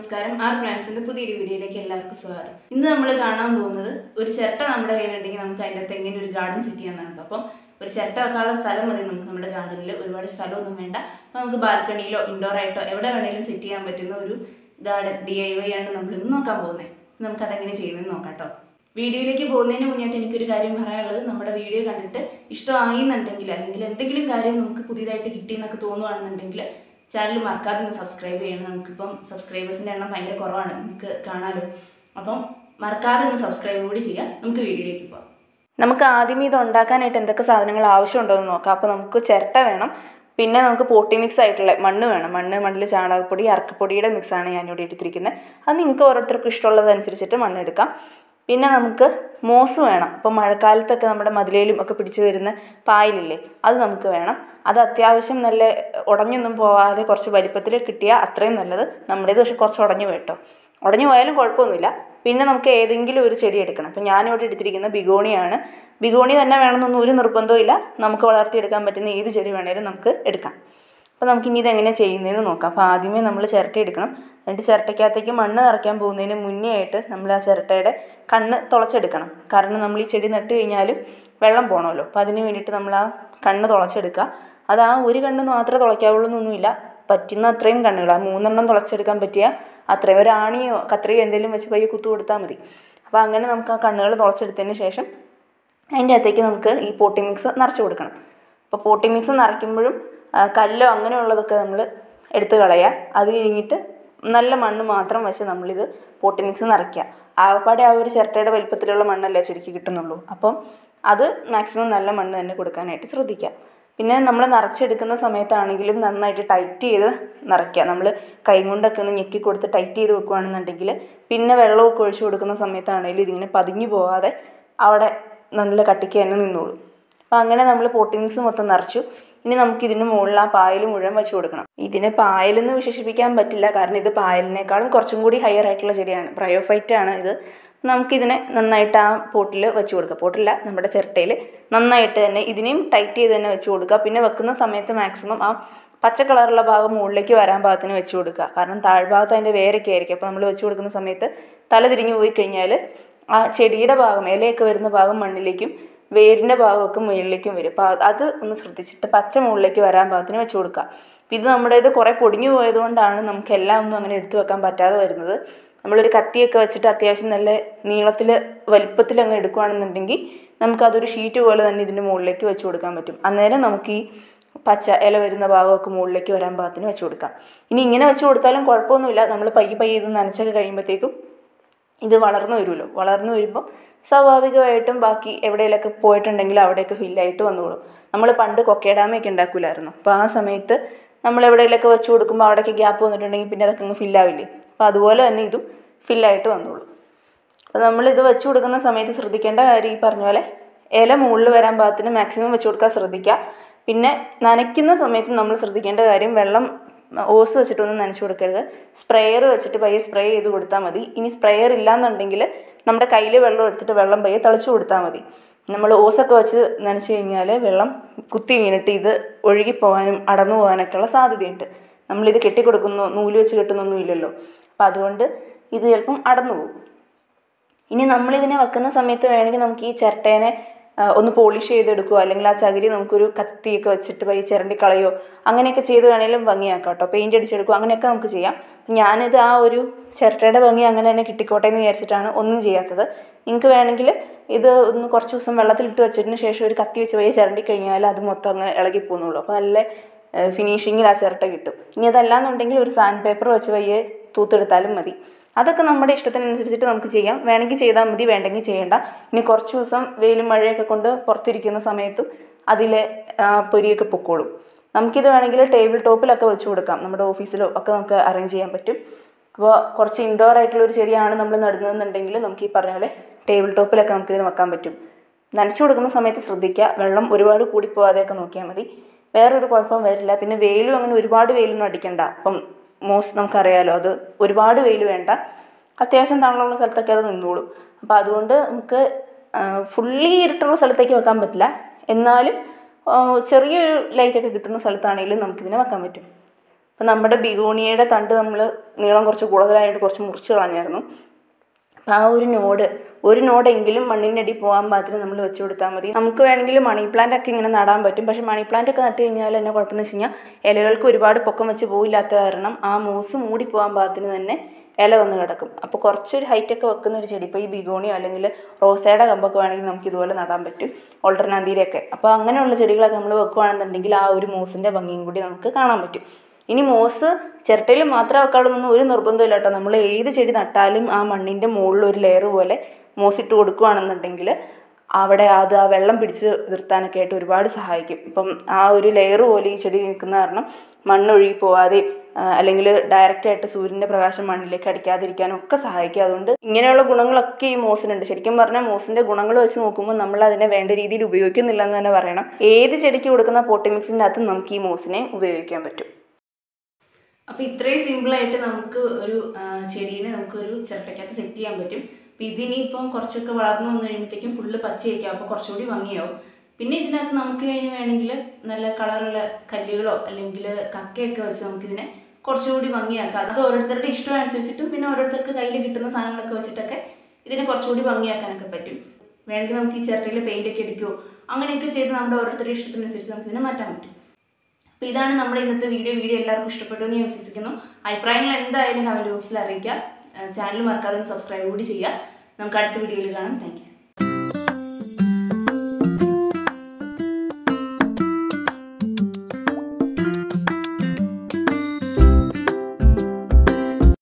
നമസ്കാരം ആർ പ്ലാൻസിന്റെ പുതിയൊരു വീഡിയോയിലേക്ക് എല്ലാവർക്കും സ്വാഗതം ഇന്ന് നമ്മൾ കാണാൻ പോകുന്നത് ഒരു ചിരട്ട നമ്മുടെ കയ്യിലുണ്ടെങ്കിൽ നമുക്ക് അതിൻ്റെ അകത്ത് എങ്ങനെ ഒരു ഗാർഡൻ സെറ്റ് ചെയ്യാന്നാണ് അപ്പം ഒരു ചിരട്ട വെക്കാനുള്ള സ്ഥലം മതി നമുക്ക് നമ്മുടെ ഗാർഡനിൽ ഒരുപാട് സ്ഥലമൊന്നും വേണ്ട അപ്പോൾ നമുക്ക് ബാൽക്കണിയിലോ ഇൻഡോർ ആയിട്ടോ എവിടെ വേണമെങ്കിലും സെറ്റ് ചെയ്യാൻ പറ്റുന്ന ഒരു ഗാർഡൻ ഡി ഐ വൈ ആണ് നമ്മൾ ഇന്ന് നോക്കാൻ പോകുന്നത് നമുക്ക് അതെങ്ങനെ ചെയ്യുന്നതെന്ന് നോക്കാം കേട്ടോ വീഡിയോയിലേക്ക് പോകുന്നതിന് മുന്നേട്ട് എനിക്കൊരു കാര്യം പറയാനുള്ളത് നമ്മുടെ വീഡിയോ കണ്ടിട്ട് ഇഷ്ടമായി എന്നുണ്ടെങ്കിൽ അല്ലെങ്കിൽ എന്തെങ്കിലും കാര്യം നമുക്ക് പുതിയതായിട്ട് കിട്ടിയെന്നൊക്കെ തോന്നുവാണെന്നുണ്ടെങ്കിൽ ചാനൽ മറക്കാതെ ഒന്ന് സബ്സ്ക്രൈബ് ചെയ്യണം നമുക്കിപ്പം സബ്സ്ക്രൈബേഴ്സിൻ്റെ എണ്ണം ഭയങ്കര കുറവാണ് നമുക്ക് കാണാലോ അപ്പം മറക്കാതെ ഒന്ന് സബ്സ്ക്രൈബ് കൂടി ചെയ്യാം നമുക്ക് വീഡിയോയിലേക്ക് പോകാം നമുക്ക് ആദ്യം ഇത് ഉണ്ടാക്കാനായിട്ട് എന്തൊക്കെ സാധനങ്ങൾ ആവശ്യമുണ്ടോ എന്ന് നോക്കാം അപ്പോൾ നമുക്ക് ചിരട്ട വേണം പിന്നെ നമുക്ക് പോട്ടി മിക്സ് ആയിട്ടുള്ള മണ്ണ് വേണം മണ്ണ് മണ്ണിൽ ചാണകപ്പൊടി അറക്കപ്പൊടിയുടെ മിക്സാണ് ഞാനിവിടെ എടുത്തിരിക്കുന്നത് അത് നിങ്ങൾക്ക് ഓരോരുത്തർക്കും ഇഷ്ടമുള്ളതനുസരിച്ചിട്ട് മണ്ണെടുക്കാം പിന്നെ നമുക്ക് മോസ് വേണം ഇപ്പോൾ മഴക്കാലത്തൊക്കെ നമ്മുടെ മതിലേലും ഒക്കെ പിടിച്ചു വരുന്ന പായലില്ലേ അത് നമുക്ക് വേണം അത് അത്യാവശ്യം നല്ല ഉടഞ്ഞൊന്നും പോവാതെ കുറച്ച് വലിപ്പത്തിൽ കിട്ടിയാൽ അത്രയും നല്ലത് നമ്മുടേത് പക്ഷെ കുറച്ച് ഉടഞ്ഞു കേട്ടോ ഉടഞ്ഞു പോയാലും കുഴപ്പമൊന്നുമില്ല പിന്നെ നമുക്ക് ഏതെങ്കിലും ഒരു ചെടി എടുക്കണം അപ്പം ഞാനിവിടെ എടുത്തിരിക്കുന്ന ബിഗോണിയാണ് ബിഗോണി തന്നെ വേണമെന്നൊന്നും ഒരു നിർബന്ധവും ഇല്ല നമുക്ക് വളർത്തിയെടുക്കാൻ പറ്റുന്ന ഏത് ചെടി വേണേലും നമുക്ക് എടുക്കാം അപ്പോൾ നമുക്ക് ഇനി ഇതെങ്ങനെ ചെയ്യുന്നതെന്ന് നോക്കാം അപ്പോൾ ആദ്യമേ നമ്മൾ ചിരട്ട എടുക്കണം എന്നിട്ട് ചിരട്ടയ്ക്കകത്തേക്ക് മണ്ണ് നിറയ്ക്കാൻ പോകുന്നതിന് മുന്നേ ആയിട്ട് നമ്മൾ ആ ചിരട്ടയുടെ കണ്ണ് തുളച്ചെടുക്കണം കാരണം നമ്മൾ ഈ ചെടി നട്ട് കഴിഞ്ഞാലും വെള്ളം പോകണമല്ലോ അപ്പോൾ അതിന് വേണ്ടിയിട്ട് നമ്മൾ ആ കണ്ണ് തുളച്ചെടുക്കുക അത് ആ ഒരു കണ്ണ് മാത്രമേ തുളയ്ക്കാവുള്ളൂ എന്നൊന്നുമില്ല പറ്റുന്ന അത്രയും കണ്ണുകൾ ആ മൂന്നെണ്ണം തുളച്ചെടുക്കാൻ പറ്റിയ അത്രയും ഒരു ആണിയോ കത്രിയോ എന്തെങ്കിലും വെച്ച് പയ്യെ കുത്തു കൊടുത്താൽ മതി അപ്പോൾ അങ്ങനെ നമുക്ക് ആ കണ്ണുകൾ തുളച്ചെടുത്തതിന് ശേഷം അതിൻ്റെ അകത്തേക്ക് നമുക്ക് ഈ പോട്ടി മിക്സ് നിറച്ച് കൊടുക്കണം അപ്പോൾ പോട്ടി മിക്സ് നിറയ്ക്കുമ്പോഴും ആ, കല്ലോ അങ്ങനെയുള്ളതൊക്കെ നമ്മൾ എടുത്ത് കളയുക അത് കഴിഞ്ഞിട്ട് നല്ല മണ്ണ് മാത്രം വെച്ച് നമ്മളിത് പോട്ടി മിക്സ് നിറയ്ക്കുക ആകപ്പാടെ ആ ഒരു ചിരട്ടയുടെ വലിപ്പത്തിലുള്ള മണ്ണല്ലേ ചെടിക്ക് കിട്ടുന്നുള്ളൂ അപ്പം അത് മാക്സിമം നല്ല മണ്ണ് തന്നെ കൊടുക്കാനായിട്ട് ശ്രദ്ധിക്കുക പിന്നെ നമ്മൾ നിറച്ചെടുക്കുന്ന സമയത്താണെങ്കിലും നന്നായിട്ട് ടൈറ്റ് ചെയ്ത് നിറയ്ക്കുക നമ്മൾ കൈ കൊണ്ടൊക്കെ ഒന്ന് ഞെക്കി കൊടുത്ത് ടൈറ്റ് ചെയ്ത് വെക്കുകയാണെന്നുണ്ടെങ്കിൽ പിന്നെ വെള്ളമൊക്കെ ഒഴിച്ചു കൊടുക്കുന്ന സമയത്താണെങ്കിലും ഇതിങ്ങനെ പതുങ്ങി പോകാതെ അവിടെ നല്ല കട്ടിക്ക് തന്നെ നിന്നോളും അപ്പോൾ അങ്ങനെ നമ്മൾ പോട്ടിങ്സ് മൊത്തം നിറച്ചു ഇനി നമുക്ക് ഇതിന് മുകളിൽ ആ പായൽ മുഴുവൻ വെച്ച് കൊടുക്കണം ഇതിനെ പായലെന്ന് വിശേഷിപ്പിക്കാൻ പറ്റില്ല കാരണം ഇത് പായലിനേക്കാളും കുറച്ചും കൂടി ഹയർ ആയിട്ടുള്ള ചെടിയാണ് ബ്രയോഫൈറ്റ് ആണ് ഇത് നമുക്കിതിനെ നന്നായിട്ട് ആ പോട്ടിൽ വെച്ച് കൊടുക്കുക പോട്ടില്ല നമ്മുടെ ചിരട്ടയിൽ നന്നായിട്ട് തന്നെ ഇതിനെയും ടൈറ്റ് ചെയ്ത് തന്നെ വെച്ച് കൊടുക്കുക പിന്നെ വെക്കുന്ന സമയത്ത് മാക്സിമം ആ പച്ച കളറുള്ള ഭാഗം മുകളിലേക്ക് വരാൻ പാകത്തിന് വെച്ച് കൊടുക്കുക കാരണം താഴ്ഭാഗത്ത് അതിൻ്റെ വേരൊക്കെ ആയിരിക്കും അപ്പോൾ നമ്മൾ വെച്ച് കൊടുക്കുന്ന സമയത്ത് തല തിരിഞ്ഞു പോയി കഴിഞ്ഞാൽ ആ ചെടിയുടെ ഭാഗം ഇലയൊക്കെ വരുന്ന ഭാഗം മണ്ണിലേക്കും വേരിൻ്റെ ഭാഗമൊക്കെ മുകളിലേക്കും വരും അപ്പോൾ അത് ഒന്ന് ശ്രദ്ധിച്ചിട്ട് പച്ച മുകളിലേക്ക് വരാൻ പാകത്തിന് വെച്ച് കൊടുക്കുക അപ്പോൾ ഇത് നമ്മുടെ ഇത് കുറേ പൊടിഞ്ഞു പോയതുകൊണ്ടാണ് നമുക്ക് എല്ലാം ഒന്നും അങ്ങനെ എടുത്തു വെക്കാൻ പറ്റാതെ വരുന്നത് നമ്മളൊരു കത്തിയൊക്കെ വെച്ചിട്ട് അത്യാവശ്യം നല്ല നീളത്തിൽ വലിപ്പത്തിൽ അങ്ങ് എടുക്കുകയാണെന്നുണ്ടെങ്കിൽ നമുക്കതൊരു ഷീറ്റ് പോലെ തന്നെ ഇതിൻ്റെ മുകളിലേക്ക് വെച്ച് കൊടുക്കാൻ പറ്റും അന്നേരം നമുക്ക് ഈ പച്ച ഇല വരുന്ന ഭാഗമൊക്കെ മുകളിലേക്ക് വരാൻ പാകത്തിന് വെച്ച് കൊടുക്കാം ഇനി ഇങ്ങനെ വെച്ച് കൊടുത്താലും കുഴപ്പമൊന്നുമില്ല നമ്മൾ പയ്യെ പയ്യെ ഇത് നനച്ചൊക്കെ കഴിയുമ്പോഴത്തേക്കും ഇത് വളർന്നു വരുമല്ലോ വളർന്നു വരുമ്പോൾ സ്വാഭാവികമായിട്ടും ബാക്കി എവിടെയെങ്കിലൊക്കെ പോയിട്ടുണ്ടെങ്കിൽ അവിടെയൊക്കെ ഫില്ലായിട്ട് വന്നോളും നമ്മൾ പണ്ട് കൊക്കേഡാമയൊക്കെ ഉണ്ടാക്കില്ലായിരുന്നു അപ്പോൾ ആ സമയത്ത് നമ്മൾ എവിടെയെങ്കിലൊക്കെ വെച്ച് കൊടുക്കുമ്പോൾ അവിടേക്ക് ഗ്യാപ്പ് വന്നിട്ടുണ്ടെങ്കിൽ പിന്നെ അതൊക്കെ അങ്ങ് ഫില്ലാവില്ലേ അപ്പോൾ അതുപോലെ തന്നെ ഇതും ഫില്ലായിട്ട് വന്നോളും അപ്പോൾ നമ്മളിത് വെച്ച് കൊടുക്കുന്ന സമയത്ത് ശ്രദ്ധിക്കേണ്ട കാര്യം ഈ പറഞ്ഞ പോലെ ഇല മുകളിൽ വരാൻ പാകത്തിന് മാക്സിമം വെച്ച് കൊടുക്കാൻ ശ്രദ്ധിക്കുക പിന്നെ നനയ്ക്കുന്ന സമയത്ത് നമ്മൾ ശ്രദ്ധിക്കേണ്ട കാര്യം വെള്ളം ഓസ് വെച്ചിട്ടൊന്നും നനച്ചു കൊടുക്കരുത് സ്പ്രെയർ വെച്ചിട്ട് പയ്യെ സ്പ്രേ ചെയ്ത് കൊടുത്താൽ മതി ഇനി സ്പ്രെയർ ഇല്ലാന്നുണ്ടെങ്കിൽ നമ്മുടെ കയ്യിൽ വെള്ളം എടുത്തിട്ട് വെള്ളം പയ്യെ തളിച്ചു കൊടുത്താൽ മതി നമ്മൾ ഓസൊക്കെ വെച്ച് നനച്ച് കഴിഞ്ഞാൽ വെള്ളം കുത്തി വീണിട്ട് ഇത് ഒഴുകിപ്പോകാനും അടന്നു പോകാനൊക്കെയുള്ള സാധ്യതയുണ്ട് നമ്മളിത് കെട്ടിക്കൊടുക്കുന്നു നൂല് വെച്ച് കെട്ടുന്നൊന്നും ഇല്ലല്ലോ അപ്പോൾ അതുകൊണ്ട് ഇത് ചിലപ്പം അടന്നു പോകും ഇനി നമ്മളിതിനെ വെക്കുന്ന സമയത്ത് വേണമെങ്കിൽ നമുക്ക് ഈ ചിരട്ടേനെ ആ, ഒന്ന് പോളിഷ് ചെയ്തെടുക്കുകയോ അല്ലെങ്കിൽ ആ ചകിരി നമുക്കൊരു കത്തിയൊക്കെ വെച്ചിട്ട് പൈ ചിരണ്ടി കളയോ അങ്ങനെയൊക്കെ ചെയ്ത് വേണമെങ്കിലും ഭംഗിയാക്കാം കേട്ടോ പെയിൻറ്റ് അടിച്ചെടുക്കുക അങ്ങനെയൊക്കെ നമുക്ക് ചെയ്യാം ഞാനിത് ആ ഒരു ചിരട്ടയുടെ ഭംഗി അങ്ങനെ തന്നെ കിട്ടിക്കോട്ടെ എന്ന് വിചാരിച്ചിട്ടാണ് ഒന്നും ചെയ്യാത്തത് നിങ്ങൾക്ക് വേണമെങ്കിൽ ഇത് ഒന്ന് കുറച്ച് ദിവസം വെള്ളത്തിലിട്ട് വെച്ചതിന് ശേഷം ഒരു കത്തി വെച്ച് പയ്യെ ചിരണ്ടി കഴിഞ്ഞാൽ അത് മൊത്തം അങ്ങ് ഇളകി പോകുന്നുള്ളൂ അപ്പോൾ നല്ല ഫിനിഷിങ്ങിൽ ആ ചിരട്ട കിട്ടും ഇനി അതല്ലാന്നുണ്ടെങ്കിൽ ഒരു സാൻഡ് പേപ്പർ വെച്ച് പയ്യെ തൂത്തെടുത്താലും മതി അതൊക്കെ നമ്മുടെ ഇഷ്ടത്തിനനുസരിച്ചിട്ട് നമുക്ക് ചെയ്യാം വേണമെങ്കിൽ ചെയ്താൽ മതി വേണ്ടെങ്കിൽ ചെയ്യേണ്ട ഇനി കുറച്ച് ദിവസം വെയിലും മഴയൊക്കെ കൊണ്ട് പുറത്തിരിക്കുന്ന സമയത്തും അതിലെ ആ, പൊരിയൊക്കെ പൊക്കോളും നമുക്കിത് വേണമെങ്കിൽ ടേബിൾ ടോപ്പിലൊക്കെ വെച്ച് കൊടുക്കാം നമ്മുടെ ഓഫീസിലോ ഒക്കെ നമുക്ക് അറേഞ്ച് ചെയ്യാൻ പറ്റും അപ്പോൾ കുറച്ച് ഇൻഡോർ ആയിട്ടുള്ള ഒരു ചെടിയാണ് നമ്മൾ നടുന്നതെന്നുണ്ടെങ്കിൽ നമുക്ക് ഈ പറഞ്ഞ പോലെ ടേബിൾ ടോപ്പിലൊക്കെ നമുക്ക് ഇതിന് വെക്കാൻ പറ്റും നനച്ചു കൊടുക്കുന്ന സമയത്ത് ശ്രദ്ധിക്കുക വെള്ളം ഒരുപാട് കൂടിപ്പോവാതെയൊക്കെ നോക്കിയാൽ മതി വേറൊരു കുഴപ്പവും വരില്ല പിന്നെ വെയിലും അങ്ങനെ ഒരുപാട് വെയിലൊന്നും അടിക്കണ്ട അപ്പം മോസ്റ്റ് നമുക്കറിയാലോ അത് ഒരുപാട് വെയിൽ വേണ്ട അത്യാവശ്യം തണലുള്ള സ്ഥലത്തൊക്കെ അത് നിന്നോളും അപ്പോൾ അതുകൊണ്ട് നമുക്ക് ഫുള്ളി ഇരുട്ടുള്ള സ്ഥലത്തേക്ക് വെക്കാൻ പറ്റില്ല എന്നാലും ആ, ചെറിയൊരു ലൈറ്റൊക്കെ കിട്ടുന്ന സ്ഥലത്താണെങ്കിലും നമുക്കിതിനെ വെക്കാൻ പറ്റും അപ്പോൾ നമ്മുടെ ബിഗോണിയയുടെ തണ്ട് നമ്മൾ നീളം കുറച്ച് കൂടുതലായിട്ട് കുറച്ച് മുറിച്ച് കളഞ്ഞായിരുന്നു അപ്പോൾ ആ ഒരു നോഡ് ഒരു നോഡെങ്കിലും മണ്ണിൻ്റെ അടി പോകാൻ പാകത്തിന് നമ്മൾ വെച്ച് കൊടുത്താൽ മതി നമുക്ക് വേണമെങ്കിൽ മണി പ്ലാന്റ് ഒക്കെ ഇങ്ങനെ നടാൻ പറ്റും പക്ഷേ മണി പ്ലാന്റ് ഒക്കെ നട്ട് കഴിഞ്ഞാൽ എന്നെ കുഴപ്പമെന്ന് വെച്ച് കഴിഞ്ഞാൽ ഇലകൾക്ക് ഒരുപാട് പൊക്കം വെച്ച് പോയില്ലാത്ത കാരണം ആ മൂസ് മൂടി പോകാൻ പാകത്തിന് തന്നെ ഇല വന്ന് കിടക്കും അപ്പോൾ കുറച്ചൊരു ഹൈറ്റൊക്കെ വെക്കുന്ന ഒരു ചെടി ഇപ്പോൾ ഈ ബിഗോണിയോ അല്ലെങ്കിൽ റോസയുടെ കമ്പൊക്കെ വേണമെങ്കിൽ നമുക്ക് ഇതുപോലെ നടാൻ പറ്റും ഓൾട്ടർനാന്തിയിലൊക്കെ അപ്പോൾ അങ്ങനെയുള്ള ചെടികളൊക്കെ നമ്മൾ വെക്കുകയാണെന്നുണ്ടെങ്കിൽ ആ ഒരു മൂസിൻ്റെ ഭംഗിയും കൂടി നമുക്ക് കാണാൻ പറ്റും ഇനി മോസ് ചിരട്ടയിൽ മാത്രം വെക്കാനുള്ളതൊന്നും ഒരു നിർബന്ധമില്ല കേട്ടോ നമ്മൾ ഏത് ചെടി നട്ടാലും ആ മണ്ണിൻ്റെ മുകളിൽ ഒരു ലെയർ പോലെ മോസ് ഇട്ട് കൊടുക്കുകയാണെന്നുണ്ടെങ്കിൽ അവിടെ അത് ആ വെള്ളം പിടിച്ച് നിർത്താനൊക്കെ ആയിട്ട് ഒരുപാട് സഹായിക്കും ഇപ്പം ആ ഒരു ലെയർ പോലെ ഈ ചെടി നിൽക്കുന്ന കാരണം മണ്ണൊഴുകി പോവാതെയും അല്ലെങ്കിൽ ഡയറക്റ്റായിട്ട് സൂര്യൻ്റെ പ്രകാശം മണ്ണിലേക്ക് അടിക്കാതിരിക്കാനും ഒക്കെ സഹായിക്കും അതുകൊണ്ട് ഇങ്ങനെയുള്ള ഗുണങ്ങളൊക്കെ ഈ മോസിനുണ്ട് ശരിക്കും പറഞ്ഞാൽ മോസിൻ്റെ ഗുണങ്ങൾ വെച്ച് നോക്കുമ്പോൾ നമ്മൾ അതിനെ വേണ്ട രീതിയിൽ ഉപയോഗിക്കുന്നില്ല എന്ന് തന്നെ പറയണം ഏത് ചെടിക്ക് കൊടുക്കുന്ന പോട്ടി മിക്സിൻ്റെ അകത്ത് നമുക്ക് ഈ മോസിനെ ഉപയോഗിക്കാൻ പറ്റും അപ്പോൾ ഇത്രയും സിമ്പിളായിട്ട് നമുക്ക് ഒരു ആ, ചെടീനെ നമുക്കൊരു ചിരട്ടയ്ക്കകത്ത് സെറ്റ് ചെയ്യാൻ പറ്റും അപ്പോൾ ഇതിനിപ്പം കുറച്ചൊക്കെ വളർന്നു വന്നു കഴിയുമ്പോഴത്തേക്കും ഫുള്ള് പച്ചയൊക്കെയാവും അപ്പോൾ കുറച്ചുകൂടി ഭംഗിയാവും പിന്നെ ഇതിനകത്ത് നമുക്ക് കഴിഞ്ഞ് വേണമെങ്കിൽ നല്ല കളറുള്ള കല്ലുകളോ അല്ലെങ്കിൽ കക്കയൊക്കെ വെച്ച് നമുക്കിതിനെ കുറച്ചുകൂടി ഭംഗിയാക്കാം അത് ഓരോരുത്തരുടെ ഇഷ്ടം അനുസരിച്ചിട്ടും പിന്നെ ഓരോരുത്തർക്ക് കയ്യിൽ കിട്ടുന്ന സാധനങ്ങളൊക്കെ വെച്ചിട്ടൊക്കെ ഇതിനെ കുറച്ചുകൂടി ഭംഗിയാക്കാനൊക്കെ പറ്റും വേണമെങ്കിൽ നമുക്ക് ഈ ചിരട്ടയിൽ പെയിൻ്റ് ഒക്കെ അടിക്കുമോ അങ്ങനെയൊക്കെ ചെയ്ത് നമ്മുടെ ഓരോരുത്തരുടെ ഇഷ്ടത്തിനനുസരിച്ച് നമുക്ക് ഇതിനെ മാറ്റാൻ പറ്റും അപ്പോൾ ഇതാണ് നമ്മുടെ ഇന്നത്തെ വീഡിയോ വീഡിയോ എല്ലാവർക്കും ഇഷ്ടപ്പെട്ടു എന്ന് ഞാൻ വിശ്വസിക്കുന്നു അഭിപ്രായങ്ങൾ എന്തായാലും കമൻറ്റ് ബോക്സിൽ അറിയിക്കുക ചാനൽ മറക്കാതെ സബ്സ്ക്രൈബ് കൂടി ചെയ്യുക നമുക്ക് അടുത്ത വീഡിയോയിൽ കാണാം താങ്ക്